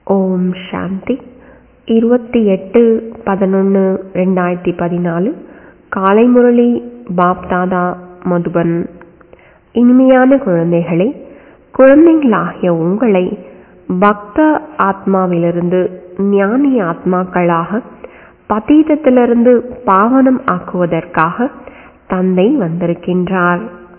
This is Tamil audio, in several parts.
ஓம் சாந்தி இருபத்தி எட்டு பதினொன்று ரெண்டாயிரத்தி பதினாலு காலை முரளி பாப்தாதா மதுபன் இனிமையான குழந்தைகளே குழந்தைகளாகிய உங்களை பக்த ஆத்மாவிலிருந்து ஞானி ஆத்மாக்களாக பதீதத்திலிருந்து பாவனம் ஆக்குவதற்காக தந்தை வந்திருக்கின்றார்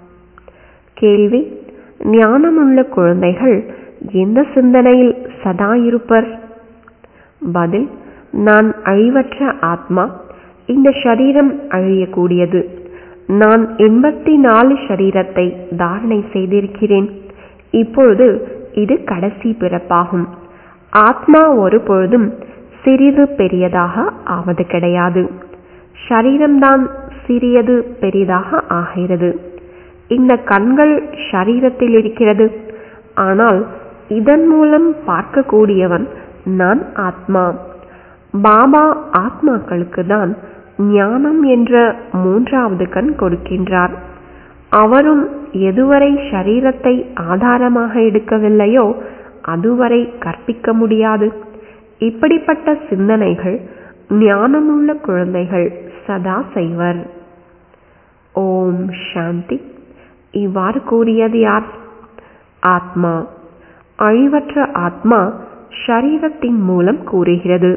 கேள்வி ஞானமுள்ள குழந்தைகள் எந்த சிந்தனையில் சதா இருப்பர் பதில் நான் அழிவற்ற ஆத்மா இந்த ஷரீரம் அழியக்கூடியது நான் எண்பத்தி நாலு ஷரீரத்தை தாரணை செய்திருக்கிறேன் இப்பொழுது இது கடைசி பிறப்பாகும் ஆத்மா ஒரு பொழுதும் சிறிது பெரியதாக ஆவது கிடையாது ஷரீரம்தான் சிறியது பெரிதாக ஆகிறது இந்த கண்கள் ஷரீரத்தில் இருக்கிறது ஆனால் இதன் மூலம் பார்க்கக்கூடியவன் நான் ஆத்மா பாபா ஆத்மாக்களுக்கு தான் ஞானம் என்ற மூன்றாவது கண் கொடுக்கின்றார் அவரும் எதுவரை ஷரீரத்தை ஆதாரமாக எடுக்கவில்லையோ அதுவரை கற்பிக்க முடியாது இப்படிப்பட்ட சிந்தனைகள் ஞானமுள்ள குழந்தைகள் சதா செய்வர் ஓம் சாந்தி இவ்வாறு கூறியது யார் ஆத்மா அழிவற்ற ஆத்மா ஷரீரத்தின் மூலம் கூறுகிறது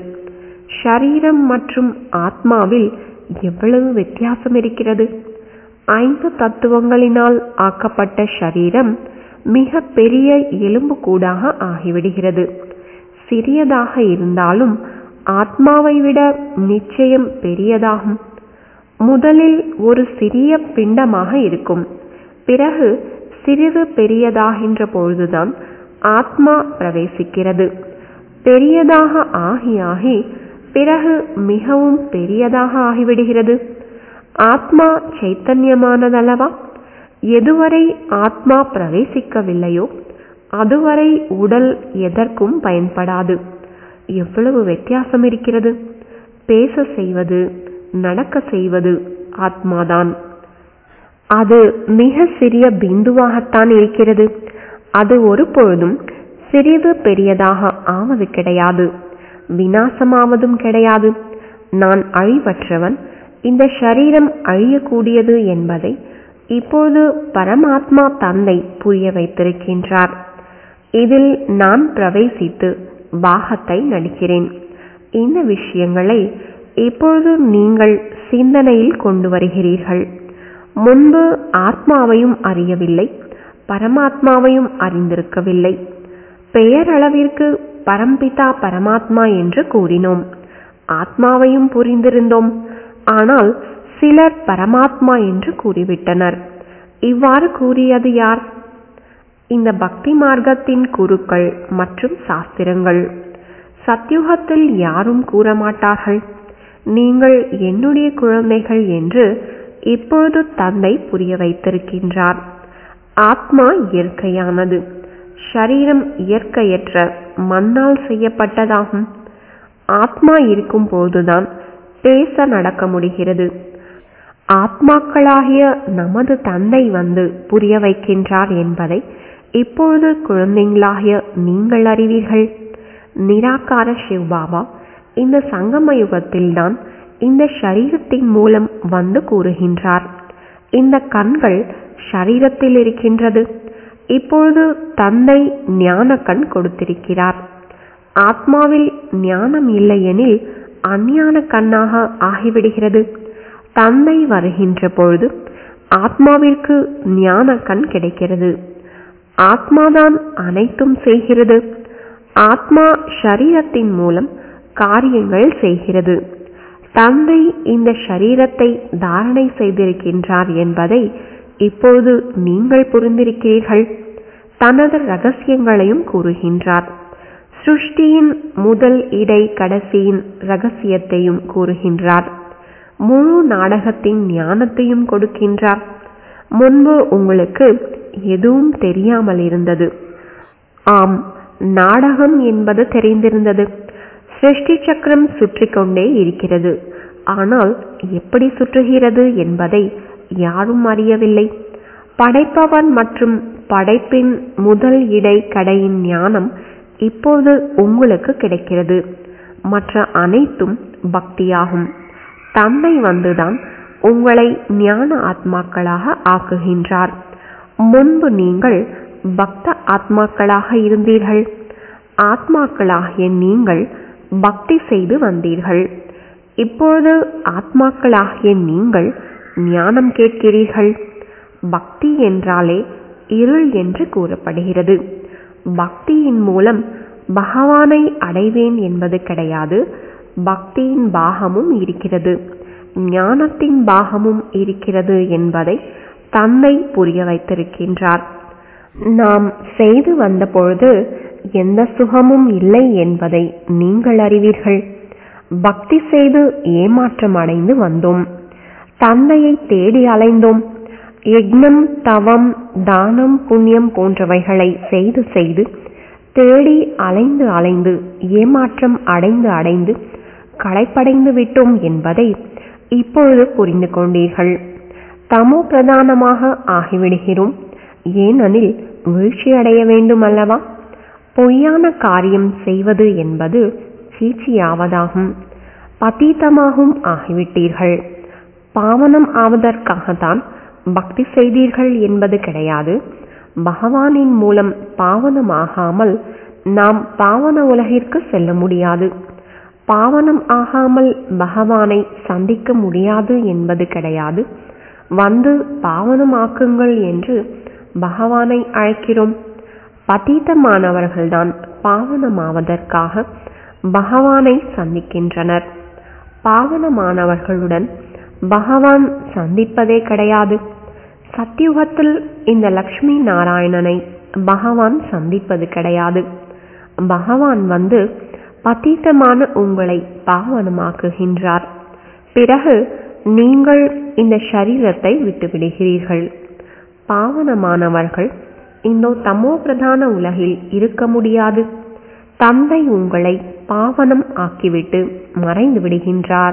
ஷரீரம் மற்றும் ஆத்மாவில் எவ்வளவு வித்தியாசம் இருக்கிறது ஐந்து தத்துவங்களினால் ஆக்கப்பட்ட ஷரீரம் மிக பெரிய எலும்பு கூடாக ஆகிவிடுகிறது சிறியதாக இருந்தாலும் ஆத்மாவை விட நிச்சயம் பெரியதாகும் முதலில் ஒரு சிறிய பிண்டமாக இருக்கும் பிறகு சிறிது பெரியதாகின்ற பொழுதுதான் ஆத்மா பிரவேசிக்கிறது பெரியதாக ஆகி ஆகி பிறகு மிகவும் பெரியதாக ஆகிவிடுகிறது ஆத்மா சைத்தன்யமானதல்லவா எதுவரை ஆத்மா பிரவேசிக்கவில்லையோ அதுவரை உடல் எதற்கும் பயன்படாது எவ்வளவு வித்தியாசம் இருக்கிறது பேச செய்வது நடக்க செய்வது ஆத்மாதான் அது மிக சிறிய பிந்துவாகத்தான் இருக்கிறது அது ஒரு பொழுதும் சிறிது பெரியதாக ஆவது கிடையாது வினாசமாவதும் கிடையாது நான் அழிவற்றவன் இந்த ஷரீரம் அழியக்கூடியது என்பதை இப்போது பரமாத்மா தந்தை புரிய வைத்திருக்கின்றார் இதில் நான் பிரவேசித்து பாகத்தை நடிக்கிறேன் இந்த விஷயங்களை இப்பொழுது நீங்கள் சிந்தனையில் கொண்டு வருகிறீர்கள் முன்பு ஆத்மாவையும் அறியவில்லை பரமாத்மாவையும் அறிந்திருக்கவில்லை பெயரளவிற்கு பரம்பிதா பரமாத்மா என்று கூறினோம் ஆத்மாவையும் புரிந்திருந்தோம் ஆனால் சிலர் பரமாத்மா என்று கூறிவிட்டனர் இவ்வாறு கூறியது யார் இந்த பக்தி மார்க்கத்தின் குருக்கள் மற்றும் சாஸ்திரங்கள் சத்யுகத்தில் யாரும் கூற மாட்டார்கள் நீங்கள் என்னுடைய குழந்தைகள் என்று இப்பொழுது தந்தை புரிய வைத்திருக்கின்றார் ஆத்மா இயற்கையானது ஷரீரம் இயற்கையற்ற மண்ணால் செய்யப்பட்டதாகும் ஆத்மா இருக்கும் போதுதான் பேச நடக்க முடிகிறது ஆத்மாக்களாகிய நமது தந்தை வந்து புரிய வைக்கின்றார் என்பதை இப்பொழுது குழந்தைங்களாகிய நீங்கள் அறிவீர்கள் நிராகார சிவ்பாபா இந்த சங்கம யுகத்தில்தான் இந்த ஷரீரத்தின் மூலம் வந்து கூறுகின்றார் இந்த கண்கள் ஷரீரத்தில் இருக்கின்றது இப்பொழுது தந்தை ஞான கண் கொடுத்திருக்கிறார் ஆத்மாவில் ஞானம் இல்லையெனில் அஞ்ஞான கண்ணாக ஆகிவிடுகிறது தந்தை வருகின்ற பொழுது ஆத்மாவிற்கு ஞான கண் கிடைக்கிறது ஆத்மாதான் அனைத்தும் செய்கிறது ஆத்மா ஷரீரத்தின் மூலம் காரியங்கள் செய்கிறது தந்தை இந்த ஷரீரத்தை தாரணை செய்திருக்கின்றார் என்பதை இப்பொழுது நீங்கள் புரிந்திருக்கிறீர்கள் தனது ரகசியங்களையும் கூறுகின்றார் சிருஷ்டியின் முதல் இடை கடைசியின் ரகசியத்தையும் கூறுகின்றார் முழு நாடகத்தின் ஞானத்தையும் கொடுக்கின்றார் முன்பு உங்களுக்கு எதுவும் தெரியாமல் இருந்தது ஆம் நாடகம் என்பது தெரிந்திருந்தது சிருஷ்டி சக்கரம் சுற்றி கொண்டே இருக்கிறது ஆனால் எப்படி சுற்றுகிறது என்பதை யாரும் அறியவில்லை படைப்பவன் மற்றும் படைப்பின் முதல் இடை கடையின் ஞானம் இப்போது உங்களுக்கு கிடைக்கிறது மற்ற அனைத்தும் பக்தியாகும் தந்தை வந்துதான் உங்களை ஞான ஆத்மாக்களாக ஆக்குகின்றார் முன்பு நீங்கள் பக்த ஆத்மாக்களாக இருந்தீர்கள் ஆத்மாக்களாகிய நீங்கள் பக்தி செய்து வந்தீர்கள் இப்பொழுது ஆத்மாக்களாகிய நீங்கள் ஞானம் கேட்கிறீர்கள் பக்தி என்றாலே இருள் என்று கூறப்படுகிறது பக்தியின் மூலம் பகவானை அடைவேன் என்பது கிடையாது பக்தியின் பாகமும் இருக்கிறது ஞானத்தின் பாகமும் இருக்கிறது என்பதை தந்தை புரிய வைத்திருக்கின்றார் நாம் செய்து வந்த பொழுது எந்த சுகமும் இல்லை என்பதை நீங்கள் அறிவீர்கள் பக்தி செய்து ஏமாற்றம் அடைந்து வந்தோம் தந்தையை தேடி அலைந்தோம் யக்னம் தவம் தானம் புண்ணியம் போன்றவைகளை செய்து செய்து தேடி அலைந்து அலைந்து ஏமாற்றம் அடைந்து அடைந்து களைப்படைந்து விட்டோம் என்பதை இப்பொழுது புரிந்து கொண்டீர்கள் தமோ பிரதானமாக ஆகிவிடுகிறோம் ஏனெனில் வீழ்ச்சி அடைய வேண்டும் அல்லவா பொய்யான காரியம் செய்வது என்பது சீச்சியாவதாகும் பதீதமாகவும் ஆகிவிட்டீர்கள் பாவனம் ஆவதற்காகத்தான் பக்தி செய்தீர்கள் என்பது கிடையாது பகவானின் மூலம் பாவனமாகாமல் நாம் பாவன உலகிற்கு செல்ல முடியாது பாவனம் ஆகாமல் பகவானை சந்திக்க முடியாது என்பது கிடையாது வந்து பாவனமாக்குங்கள் என்று பகவானை அழைக்கிறோம் பதீதமானவர்கள்தான் பாவனமாவதற்காக பகவானை சந்திக்கின்றனர் பாவனமானவர்களுடன் பகவான் சந்திப்பதே கிடையாது சத்தியுகத்தில் இந்த லக்ஷ்மி நாராயணனை பகவான் சந்திப்பது கிடையாது பகவான் வந்து பதீதமான உங்களை பாவனமாக்குகின்றார் பிறகு நீங்கள் இந்த சரீரத்தை விட்டுவிடுகிறீர்கள் பாவனமானவர்கள் இந்த தமோ பிரதான உலகில் இருக்க முடியாது தந்தை உங்களை பாவனம் ஆக்கிவிட்டு மறைந்து விடுகின்றார்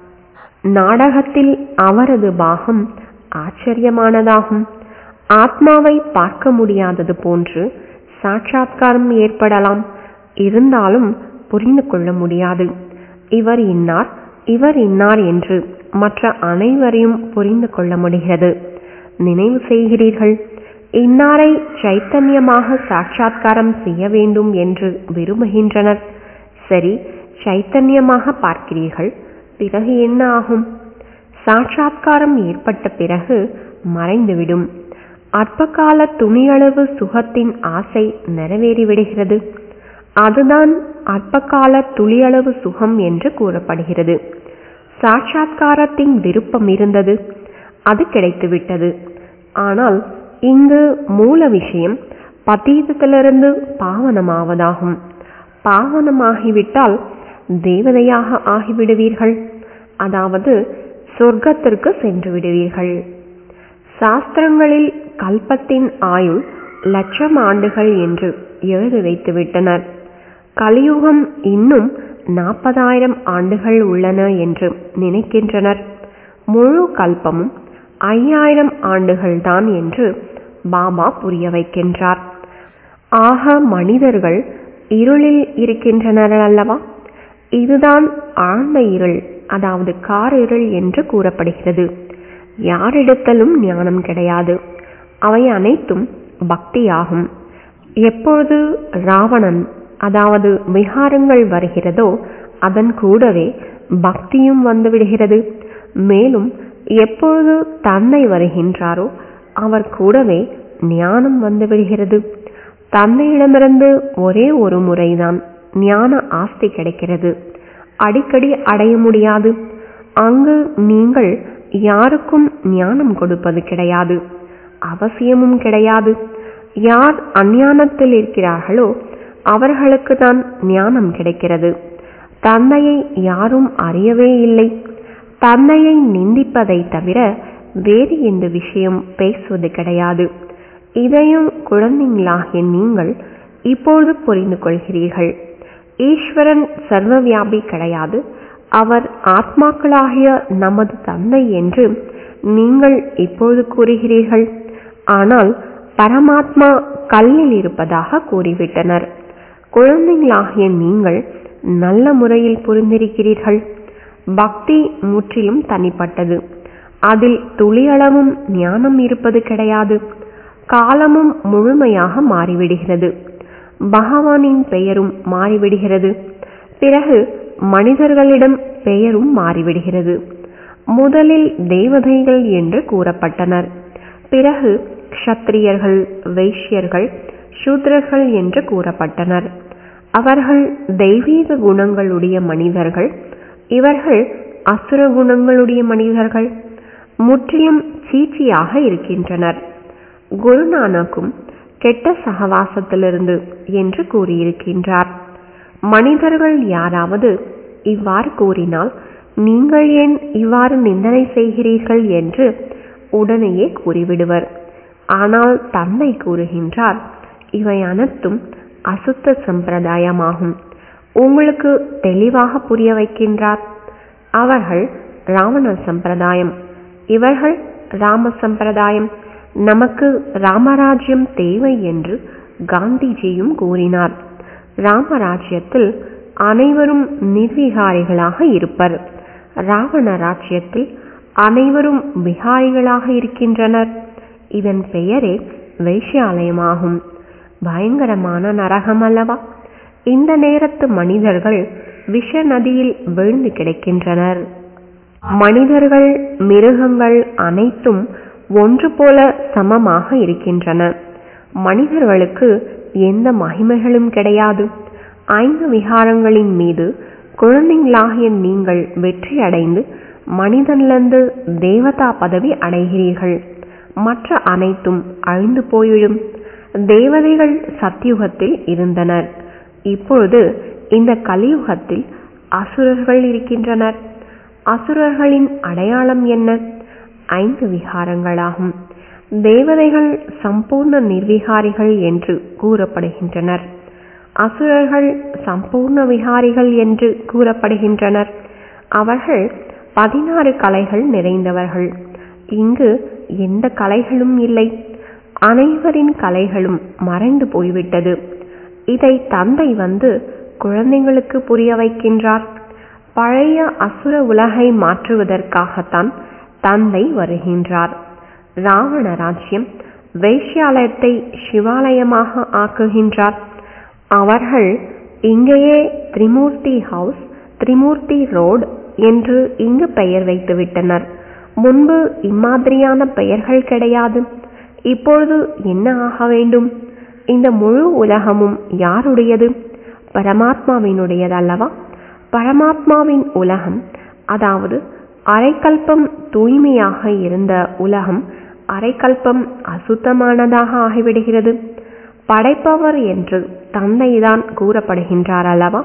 நாடகத்தில் அவரது பாகம் ஆச்சரியமானதாகும் ஆத்மாவை பார்க்க முடியாதது போன்று சாட்சாத்காரம் ஏற்படலாம் இருந்தாலும் புரிந்து கொள்ள முடியாது இவர் இன்னார் இவர் இன்னார் என்று மற்ற அனைவரையும் புரிந்து கொள்ள முடிகிறது நினைவு செய்கிறீர்கள் இன்னாரை சைத்தன்யமாக சாட்சாத்காரம் செய்ய வேண்டும் என்று விரும்புகின்றனர் சரி சைத்தன்யமாக பார்க்கிறீர்கள் பிறகு என்ன ஆகும் சாட்சாத்காரம் ஏற்பட்ட பிறகு மறைந்துவிடும் அற்பகால துணியளவு சுகத்தின் ஆசை நிறைவேறிவிடுகிறது அதுதான் அற்பகால துளியளவு சுகம் என்று கூறப்படுகிறது சாட்சாத்காரத்தின் விருப்பம் இருந்தது அது கிடைத்துவிட்டது ஆனால் இங்கு மூல விஷயம் பதீதத்திலிருந்து பாவனமாவதாகும் பாவனமாகிவிட்டால் தேவதையாக ஆகிவிடுவீர்கள் அதாவது சொர்க்கத்திற்கு சென்று விடுவீர்கள் சாஸ்திரங்களில் கல்பத்தின் ஆயுள் லட்சம் ஆண்டுகள் என்று எழுதி வைத்துவிட்டனர் கலியுகம் இன்னும் நாற்பதாயிரம் ஆண்டுகள் உள்ளன என்று நினைக்கின்றனர் முழு கல்பமும் ஐயாயிரம் ஆண்டுகள்தான் என்று பாபா புரிய வைக்கின்றார் ஆக மனிதர்கள் இருளில் இருக்கின்றனர் அல்லவா இதுதான் ஆழ்ந்த இருள் அதாவது கார் இருள் என்று கூறப்படுகிறது யாரிடத்திலும் ஞானம் கிடையாது அவை அனைத்தும் பக்தியாகும் எப்பொழுது ராவணன் அதாவது விகாரங்கள் வருகிறதோ அதன் கூடவே பக்தியும் வந்துவிடுகிறது மேலும் எப்பொழுது தந்தை வருகின்றாரோ அவர் கூடவே ஞானம் வந்துவிடுகிறது தந்தையிடமிருந்து ஒரே ஒரு முறைதான் ஞான ஆஸ்தி கிடைக்கிறது அடிக்கடி அடைய முடியாது அங்கு நீங்கள் யாருக்கும் ஞானம் கொடுப்பது கிடையாது அவசியமும் கிடையாது யார் அஞ்ஞானத்தில் இருக்கிறார்களோ அவர்களுக்கு தான் ஞானம் கிடைக்கிறது தந்தையை யாரும் அறியவே இல்லை தந்தையை நிந்திப்பதை தவிர வேறு எந்த விஷயம் பேசுவது கிடையாது இதையும் குழந்தைங்களாகிய நீங்கள் இப்பொழுது புரிந்து கொள்கிறீர்கள் ஈஸ்வரன் சர்வவியாபி கிடையாது அவர் ஆத்மாக்களாகிய நமது தந்தை என்று நீங்கள் இப்பொழுது கூறுகிறீர்கள் ஆனால் பரமாத்மா கல்லில் இருப்பதாக கூறிவிட்டனர் குழந்தைகளாகிய நீங்கள் நல்ல முறையில் புரிந்திருக்கிறீர்கள் பக்தி முற்றிலும் தனிப்பட்டது அதில் துளியளவும் ஞானம் இருப்பது கிடையாது காலமும் முழுமையாக மாறிவிடுகிறது பகவானின் பெயரும் மாறிவிடுகிறது பிறகு மனிதர்களிடம் பெயரும் மாறிவிடுகிறது முதலில் தேவதைகள் என்று கூறப்பட்டனர் பிறகு க்ஷத்திரியர்கள் வைஷ்யர்கள் சூத்ரர்கள் என்று கூறப்பட்டனர் அவர்கள் தெய்வீக குணங்களுடைய மனிதர்கள் இவர்கள் அசுர குணங்களுடைய மனிதர்கள் முற்றிலும் சீச்சியாக இருக்கின்றனர் குருநானக்கும் கெட்ட சகவாசத்திலிருந்து என்று கூறியிருக்கின்றார் மனிதர்கள் யாராவது இவ்வாறு கூறினால் நீங்கள் ஏன் இவ்வாறு நிந்தனை செய்கிறீர்கள் என்று உடனேயே கூறிவிடுவர் ஆனால் தந்தை கூறுகின்றார் இவை அனைத்தும் அசுத்த சம்பிரதாயமாகும் உங்களுக்கு தெளிவாக புரிய வைக்கின்றார் அவர்கள் ராவண சம்பிரதாயம் இவர்கள் ராம சம்பிரதாயம் நமக்கு ராமராஜ்யம் தேவை என்று காந்திஜியும் கூறினார் ராமராஜ்யத்தில் அனைவரும் நிர்விகாரிகளாக இருப்பர் ராவண ராஜ்யத்தில் அனைவரும் விகாரிகளாக இருக்கின்றனர் இதன் பெயரே வைஷ்யாலயமாகும் பயங்கரமான நரகம் அல்லவா இந்த நேரத்து மனிதர்கள் விஷ நதியில் வீழ்ந்து கிடக்கின்றனர் மனிதர்கள் மிருகங்கள் அனைத்தும் ஒன்று போல சமமாக இருக்கின்றன மனிதர்களுக்கு எந்த மகிமைகளும் கிடையாது ஐந்து விகாரங்களின் மீது குழந்தைகளாகிய நீங்கள் வெற்றி அடைந்து மனிதனிலிருந்து தேவதா பதவி அடைகிறீர்கள் மற்ற அனைத்தும் அழிந்து போயிடும் தேவதைகள் சத்தியுகத்தில் இருந்தனர் இப்பொழுது இந்த கலியுகத்தில் அசுரர்கள் இருக்கின்றனர் அசுரர்களின் அடையாளம் என்ன ஐந்து விகாரங்களாகும் தேவதைகள் சம்பூர்ண நிர்விகாரிகள் என்று கூறப்படுகின்றனர் அசுரர்கள் சம்பூர்ண விகாரிகள் என்று கூறப்படுகின்றனர் அவர்கள் பதினாறு கலைகள் நிறைந்தவர்கள் இங்கு எந்த கலைகளும் இல்லை அனைவரின் கலைகளும் மறைந்து போய்விட்டது இதை தந்தை வந்து குழந்தைங்களுக்கு புரிய வைக்கின்றார் பழைய அசுர உலகை மாற்றுவதற்காகத்தான் தந்தை வருகின்றார் ராவண ராஜ்யம் வைஷ்யாலயத்தை சிவாலயமாக ஆக்குகின்றார் அவர்கள் இங்கேயே திரிமூர்த்தி ஹவுஸ் திரிமூர்த்தி ரோடு என்று இங்கு பெயர் வைத்து விட்டனர் முன்பு இம்மாதிரியான பெயர்கள் கிடையாது இப்பொழுது என்ன ஆக வேண்டும் இந்த முழு உலகமும் யாருடையது பரமாத்மாவினுடையது அல்லவா பரமாத்மாவின் உலகம் அதாவது அரைக்கல்பம் தூய்மையாக இருந்த உலகம் அரைக்கல்பம் அசுத்தமானதாக ஆகிவிடுகிறது படைப்பவர் என்று தந்தைதான் கூறப்படுகின்றார் அல்லவா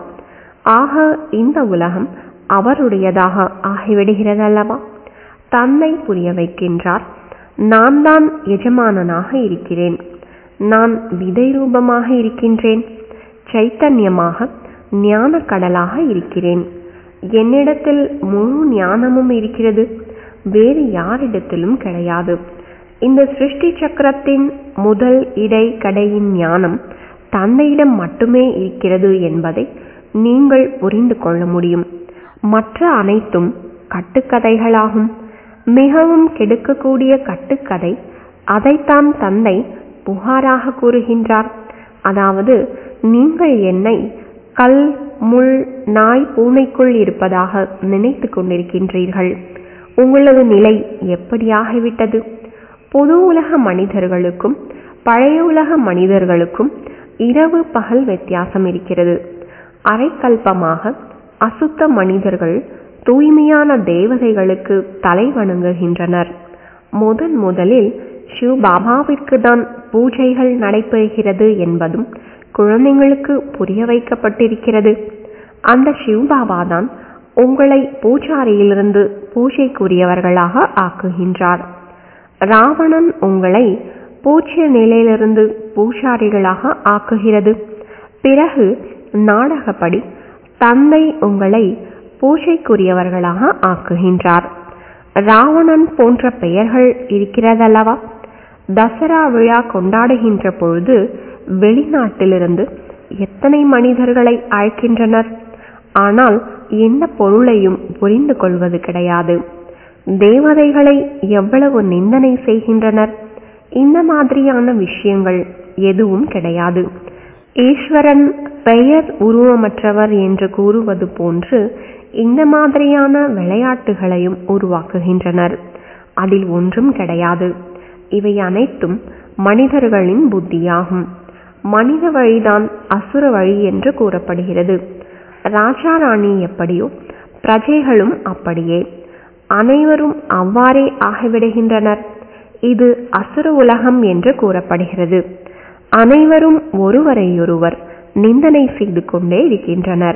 ஆக இந்த உலகம் அவருடையதாக ஆகிவிடுகிறது அல்லவா தந்தை புரிய வைக்கின்றார் நான் தான் எஜமானனாக இருக்கிறேன் நான் விதை ரூபமாக இருக்கின்றேன் சைத்தன்யமாக ஞான கடலாக இருக்கிறேன் என்னிடத்தில் முழு ஞானமும் இருக்கிறது வேறு யாரிடத்திலும் கிடையாது இந்த சிருஷ்டி சக்கரத்தின் முதல் இடை கடையின் ஞானம் தந்தையிடம் மட்டுமே இருக்கிறது என்பதை நீங்கள் புரிந்து கொள்ள முடியும் மற்ற அனைத்தும் கட்டுக்கதைகளாகும் மிகவும் கெடுக்கக்கூடிய கட்டுக்கதை அதைத்தான் தந்தை புகாராக கூறுகின்றார் அதாவது நீங்கள் என்னை கல் முள் நாய் பூனைக்குள் இருப்பதாக நினைத்து கொண்டிருக்கின்றீர்கள் உங்களது நிலை எப்படியாகிவிட்டது புது உலக மனிதர்களுக்கும் பழைய உலக மனிதர்களுக்கும் இரவு பகல் வித்தியாசம் இருக்கிறது அரைக்கல்பமாக அசுத்த மனிதர்கள் தூய்மையான தேவதைகளுக்கு தலை வணங்குகின்றனர் முதன் முதலில் சிவ பாபாவிற்கு தான் பூஜைகள் நடைபெறுகிறது என்பதும் குழந்தைங்களுக்கு புரிய வைக்கப்பட்டிருக்கிறது அந்த சிவபாபா தான் உங்களை பூஜாரியிலிருந்து பூஜைக்குரியவர்களாக ஆக்குகின்றார் ராவணன் உங்களை பூஜ்ய நிலையிலிருந்து பூஜாரிகளாக ஆக்குகிறது பிறகு நாடகப்படி தந்தை உங்களை பூஜைக்குரியவர்களாக ஆக்குகின்றார் ராவணன் போன்ற பெயர்கள் இருக்கிறதல்லவா தசரா விழா கொண்டாடுகின்ற பொழுது வெளிநாட்டிலிருந்து எத்தனை மனிதர்களை அழைக்கின்றனர் ஆனால் எந்த பொருளையும் புரிந்து கொள்வது கிடையாது தேவதைகளை எவ்வளவு நிந்தனை செய்கின்றனர் இந்த மாதிரியான விஷயங்கள் எதுவும் கிடையாது ஈஸ்வரன் பெயர் உருவமற்றவர் என்று கூறுவது போன்று இந்த மாதிரியான விளையாட்டுகளையும் உருவாக்குகின்றனர் அதில் ஒன்றும் கிடையாது இவை அனைத்தும் மனிதர்களின் புத்தியாகும் மனித வழிதான் அசுர வழி என்று கூறப்படுகிறது ராஜா ராணி எப்படியோ பிரஜைகளும் அப்படியே அனைவரும் அவ்வாறே ஆகிவிடுகின்றனர் இது அசுர உலகம் என்று கூறப்படுகிறது அனைவரும் ஒருவரையொருவர் நிந்தனை செய்து கொண்டே இருக்கின்றனர்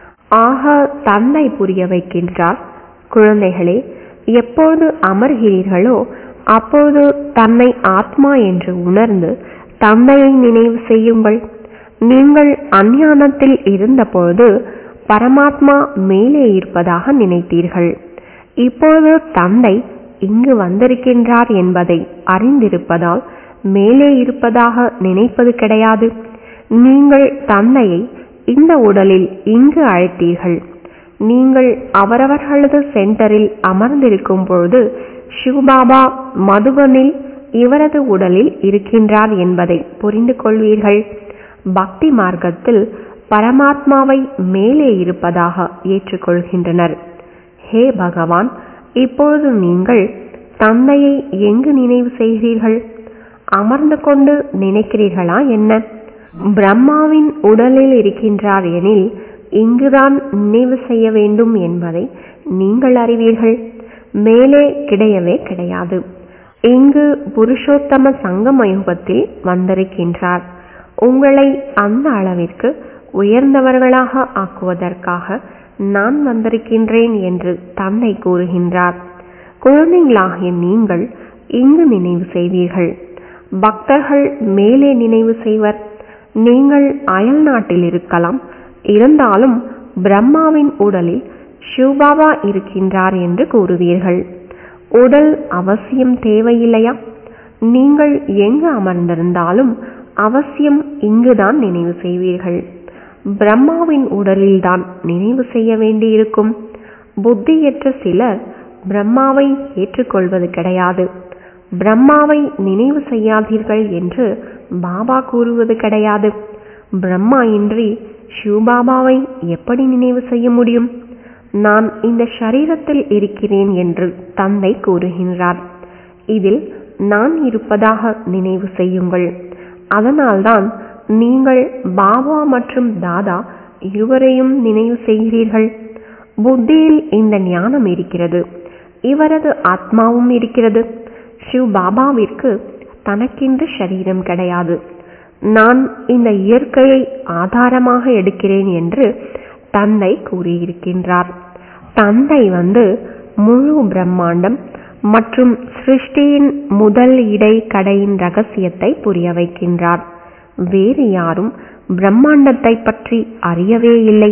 ஆக தந்தை புரிய வைக்கின்றார் குழந்தைகளே எப்போது அமர்கிறீர்களோ அப்போது தன்னை ஆத்மா என்று உணர்ந்து தந்தையை நினைவு செய்யுங்கள் நீங்கள் அஞ்ஞானத்தில் இருந்தபொழுது பரமாத்மா மேலே இருப்பதாக நினைத்தீர்கள் இப்பொழுது தந்தை இங்கு வந்திருக்கின்றார் என்பதை அறிந்திருப்பதால் மேலே இருப்பதாக நினைப்பது கிடையாது நீங்கள் தந்தையை இந்த உடலில் இங்கு அழைத்தீர்கள் நீங்கள் அவரவர்களது சென்டரில் அமர்ந்திருக்கும் பொழுது சிவபாபா மதுபனில் இவரது உடலில் இருக்கின்றார் என்பதை புரிந்து கொள்வீர்கள் பக்தி மார்க்கத்தில் பரமாத்மாவை மேலே இருப்பதாக ஏற்றுக்கொள்கின்றனர் ஹே பகவான் இப்பொழுது நீங்கள் தந்தையை எங்கு நினைவு செய்கிறீர்கள் அமர்ந்து கொண்டு நினைக்கிறீர்களா என்ன பிரம்மாவின் உடலில் இருக்கின்றார் எனில் இங்குதான் நினைவு செய்ய வேண்டும் என்பதை நீங்கள் அறிவீர்கள் மேலே கிடையவே கிடையாது இங்கு புருஷோத்தம சங்கம யுகத்தில் வந்திருக்கின்றார் உங்களை அந்த அளவிற்கு உயர்ந்தவர்களாக ஆக்குவதற்காக நான் வந்திருக்கின்றேன் என்று தந்தை கூறுகின்றார் குழந்தைகளாகிய நீங்கள் இங்கு நினைவு செய்வீர்கள் பக்தர்கள் மேலே நினைவு செய்வர் நீங்கள் அயல் நாட்டில் இருக்கலாம் இருந்தாலும் பிரம்மாவின் உடலில் சிவபாபா இருக்கின்றார் என்று கூறுவீர்கள் உடல் அவசியம் தேவையில்லையா நீங்கள் எங்கு அமர்ந்திருந்தாலும் அவசியம் இங்குதான் நினைவு செய்வீர்கள் பிரம்மாவின் உடலில்தான் நினைவு செய்ய வேண்டியிருக்கும் புத்தியற்ற சிலர் பிரம்மாவை ஏற்றுக்கொள்வது கிடையாது பிரம்மாவை நினைவு செய்யாதீர்கள் என்று பாபா கூறுவது கிடையாது பிரம்மா இன்றி சிவபாபாவை எப்படி நினைவு செய்ய முடியும் நான் இந்த சரீரத்தில் இருக்கிறேன் என்று தந்தை கூறுகின்றார் இதில் நான் இருப்பதாக நினைவு செய்யுங்கள் அதனால்தான் நீங்கள் பாபா மற்றும் தாதா இருவரையும் நினைவு செய்கிறீர்கள் புத்தியில் இந்த ஞானம் இருக்கிறது இவரது ஆத்மாவும் இருக்கிறது சிவ் பாபாவிற்கு தனக்கென்று சரீரம் கிடையாது நான் இந்த இயற்கையை ஆதாரமாக எடுக்கிறேன் என்று தந்தை கூறியிருக்கின்றார் தந்தை வந்து முழு பிரம்மாண்டம் மற்றும் சிருஷ்டியின் முதல் இடை கடையின் ரகசியத்தை புரிய வைக்கின்றார் வேறு யாரும் பிரம்மாண்டத்தை பற்றி அறியவே இல்லை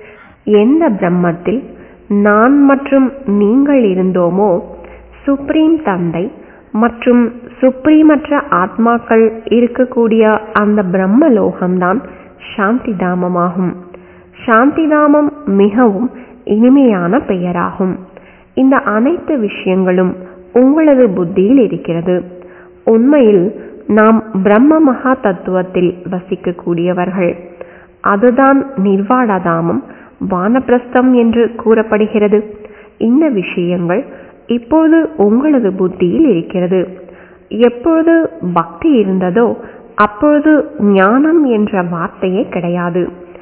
எந்த பிரம்மத்தில் நான் மற்றும் நீங்கள் இருந்தோமோ சுப்ரீம் தந்தை மற்றும் சுப்ரீமற்ற ஆத்மாக்கள் இருக்கக்கூடிய அந்த பிரம்ம லோகம்தான் சாந்தி தாமமாகும் சாந்தி தாமம் மிகவும் இனிமையான பெயராகும் இந்த அனைத்து விஷயங்களும் உங்களது புத்தியில் இருக்கிறது உண்மையில் நாம் பிரம்ம மகா தத்துவத்தில் வசிக்கக்கூடியவர்கள் அதுதான் நிர்வாணதாமம் வானப்பிரஸ்தம் என்று கூறப்படுகிறது இந்த விஷயங்கள் இப்போது உங்களது புத்தியில் இருக்கிறது எப்பொழுது பக்தி இருந்ததோ அப்பொழுது ஞானம் என்ற வார்த்தையே கிடையாது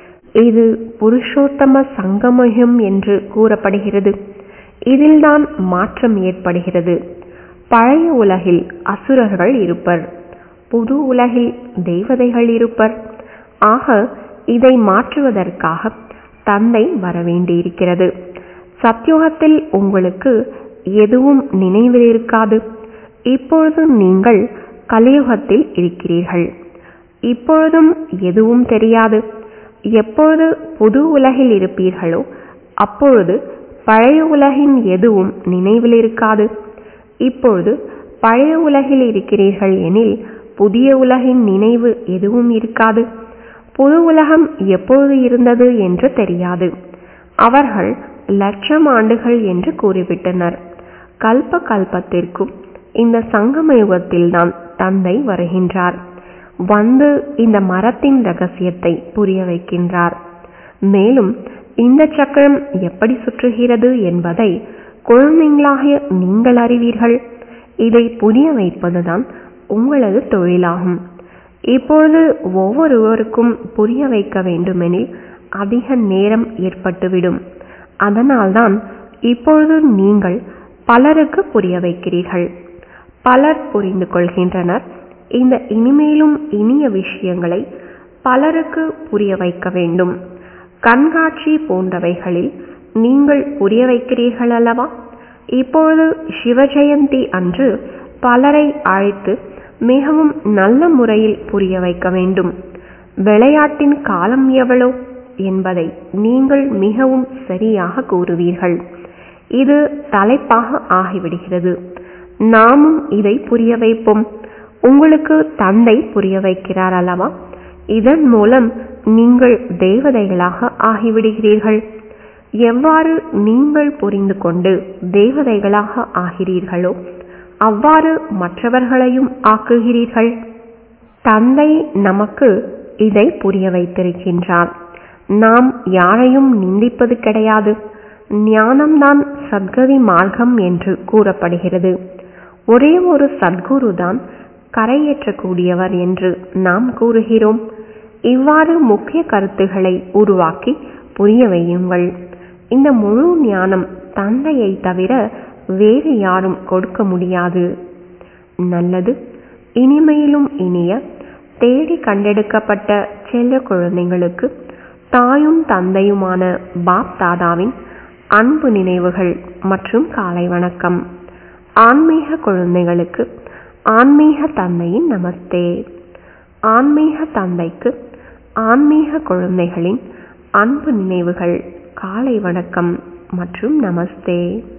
இது புருஷோத்தம சங்கமயம் என்று கூறப்படுகிறது இதில்தான் மாற்றம் ஏற்படுகிறது பழைய உலகில் அசுரர்கள் இருப்பர் புது உலகில் தேவதைகள் இருப்பர் ஆக இதை மாற்றுவதற்காக தந்தை வரவேண்டியிருக்கிறது சத்யுகத்தில் உங்களுக்கு எதுவும் நினைவில் இருக்காது இப்பொழுது நீங்கள் கலியுகத்தில் இருக்கிறீர்கள் இப்பொழுதும் எதுவும் தெரியாது எப்பொழுது புது உலகில் இருப்பீர்களோ அப்பொழுது பழைய உலகின் எதுவும் நினைவில் இருக்காது இப்பொழுது பழைய உலகில் இருக்கிறீர்கள் எனில் புதிய உலகின் நினைவு எதுவும் இருக்காது புது உலகம் எப்பொழுது இருந்தது என்று தெரியாது அவர்கள் லட்சம் ஆண்டுகள் என்று கூறிவிட்டனர் கல்ப கல்பத்திற்கும் இந்த சங்கம யுகத்தில்தான் தந்தை வருகின்றார் வந்து இந்த மரத்தின் ரகசியத்தை புரிய வைக்கின்றார் மேலும் இந்த சக்கரம் எப்படி சுற்றுகிறது என்பதை குழந்தைங்களாகிய நீங்கள் அறிவீர்கள் இதை புரிய வைப்பதுதான் உங்களது தொழிலாகும் இப்பொழுது ஒவ்வொருவருக்கும் புரிய வைக்க வேண்டுமெனில் அதிக நேரம் ஏற்பட்டுவிடும் அதனால்தான் இப்பொழுது நீங்கள் பலருக்கு புரிய வைக்கிறீர்கள் பலர் புரிந்து கொள்கின்றனர் இந்த இனிமேலும் இனிய விஷயங்களை பலருக்கு புரிய வைக்க வேண்டும் கண்காட்சி போன்றவைகளில் நீங்கள் புரிய வைக்கிறீர்கள் அல்லவா இப்பொழுது சிவஜெயந்தி அன்று பலரை அழைத்து மிகவும் நல்ல முறையில் புரிய வைக்க வேண்டும் விளையாட்டின் காலம் எவ்வளோ என்பதை நீங்கள் மிகவும் சரியாக கூறுவீர்கள் இது தலைப்பாக ஆகிவிடுகிறது நாமும் இதை புரிய வைப்போம் உங்களுக்கு தந்தை புரிய வைக்கிறார் அல்லவா இதன் மூலம் நீங்கள் தேவதைகளாக ஆகிவிடுகிறீர்கள் எவ்வாறு நீங்கள் புரிந்து கொண்டு தேவதைகளாக ஆகிறீர்களோ அவ்வாறு மற்றவர்களையும் ஆக்குகிறீர்கள் தந்தை நமக்கு இதை புரிய வைத்திருக்கின்றார் நாம் யாரையும் நிந்திப்பது கிடையாது ஞானம்தான் சத்கதி மார்க்கம் என்று கூறப்படுகிறது ஒரே ஒரு சத்குரு தான் கரையேற்றக்கூடியவர் என்று நாம் கூறுகிறோம் இவ்வாறு முக்கிய கருத்துக்களை உருவாக்கி புரிய வையுங்கள் இந்த முழு ஞானம் தந்தையை தவிர வேறு யாரும் கொடுக்க முடியாது நல்லது இனிமையிலும் இனிய தேடி கண்டெடுக்கப்பட்ட செல்ல குழந்தைகளுக்கு தாயும் தந்தையுமான பாப் தாதாவின் அன்பு நினைவுகள் மற்றும் காலை வணக்கம் ஆன்மீக குழந்தைகளுக்கு ஆன்மீக தந்தையின் நமஸ்தே ஆன்மீக தந்தைக்கு ஆன்மீக குழந்தைகளின் அன்பு நினைவுகள் காலை வணக்கம் மற்றும் நமஸ்தே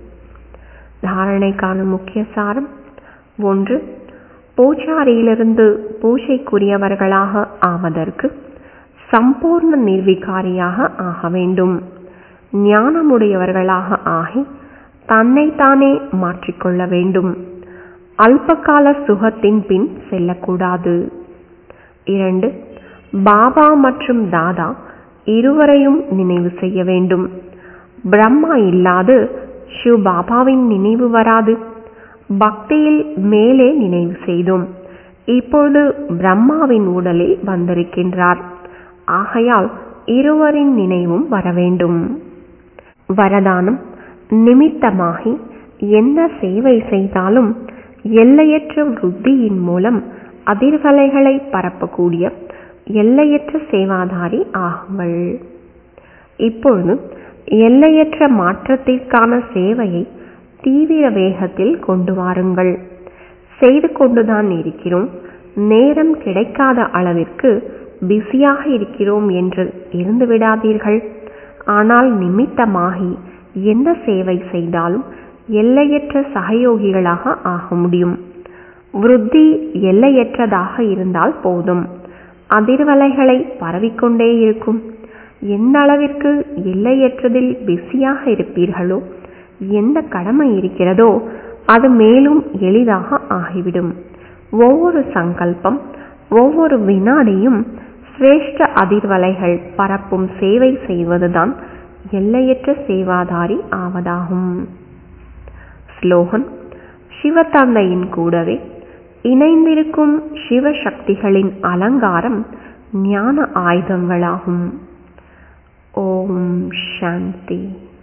தாரணைக்கான முக்கிய சாரம் ஒன்று பூஜாரியிலிருந்து பூஜைக்குரியவர்களாக ஆவதற்கு சம்பூர்ண நிர்விகாரியாக ஆக வேண்டும் ஞானமுடையவர்களாக ஆகி தன்னைத்தானே மாற்றிக்கொள்ள வேண்டும் அல்பகால சுகத்தின் பின் செல்லக்கூடாது இரண்டு பாபா மற்றும் தாதா இருவரையும் நினைவு செய்ய வேண்டும் பிரம்மா இல்லாது ஷிவ் பாபாவின் நினைவு வராது பக்தியில் மேலே நினைவு செய்தோம் இப்பொழுது பிரம்மாவின் உடலில் வந்திருக்கின்றார் ஆகையால் இருவரின் நினைவும் வர வேண்டும் வரதானம் நிமித்தமாகி எந்த சேவை செய்தாலும் எல்லையற்ற விருத்தியின் மூலம் அதிர்வலைகளை பரப்பக்கூடிய எல்லையற்ற சேவாதாரி ஆகுங்கள் இப்பொழுது எல்லையற்ற மாற்றத்திற்கான சேவையை தீவிர வேகத்தில் கொண்டு வாருங்கள் செய்து கொண்டுதான் இருக்கிறோம் நேரம் கிடைக்காத அளவிற்கு பிஸியாக இருக்கிறோம் என்று இருந்து விடாதீர்கள் ஆனால் நிமித்தமாகி எந்த சேவை செய்தாலும் எல்லையற்ற சகயோகிகளாக ஆக முடியும் விருத்தி எல்லையற்றதாக இருந்தால் போதும் அதிர்வலைகளை பரவிக்கொண்டே இருக்கும் எந்த அளவிற்கு எல்லையற்றதில் பிஸியாக இருப்பீர்களோ எந்த கடமை இருக்கிறதோ அது மேலும் எளிதாக ஆகிவிடும் ஒவ்வொரு சங்கல்பம் ஒவ்வொரு வினாடியும் சிரேஷ்ட அதிர்வலைகள் பரப்பும் சேவை செய்வதுதான் எல்லையற்ற சேவாதாரி ஆவதாகும் ஸ்லோகன் சிவத்தந்தையின் கூடவே இணைந்திருக்கும் சிவசக்திகளின் அலங்காரம் ஞான ஆயுதங்களாகும் ஓம் சாந்தி